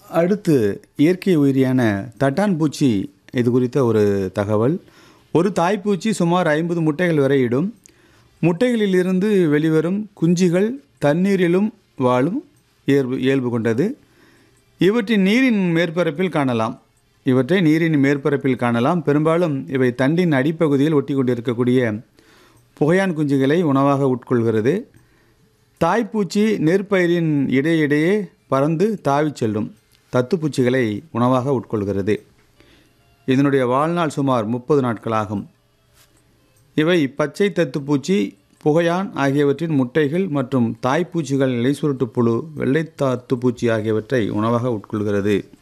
அடுத்து இயற்கை உயிரியான தட்டான் பூச்சி இது குறித்த ஒரு தகவல் ஒரு தாய்ப்பூச்சி சுமார் ஐம்பது முட்டைகள் வரை இடும் முட்டைகளிலிருந்து வெளிவரும் குஞ்சுகள் தண்ணீரிலும் வாழும் இயல்பு இயல்பு கொண்டது இவற்றின் நீரின் மேற்பரப்பில் காணலாம் இவற்றை நீரின் மேற்பரப்பில் காணலாம் பெரும்பாலும் இவை தண்டின் அடிப்பகுதியில் ஒட்டி கொண்டிருக்கக்கூடிய புகையான் குஞ்சுகளை உணவாக உட்கொள்கிறது தாய்ப்பூச்சி நெற்பயிரின் இடையிடையே பறந்து தாவிச் செல்லும் தத்துப்பூச்சிகளை உணவாக உட்கொள்கிறது இதனுடைய வாழ்நாள் சுமார் முப்பது நாட்களாகும் இவை பச்சை தத்துப்பூச்சி புகையான் ஆகியவற்றின் முட்டைகள் மற்றும் தாய்ப்பூச்சிகள் இலைசுருட்டு புழு வெள்ளை தாத்துப்பூச்சி ஆகியவற்றை உணவாக உட்கொள்கிறது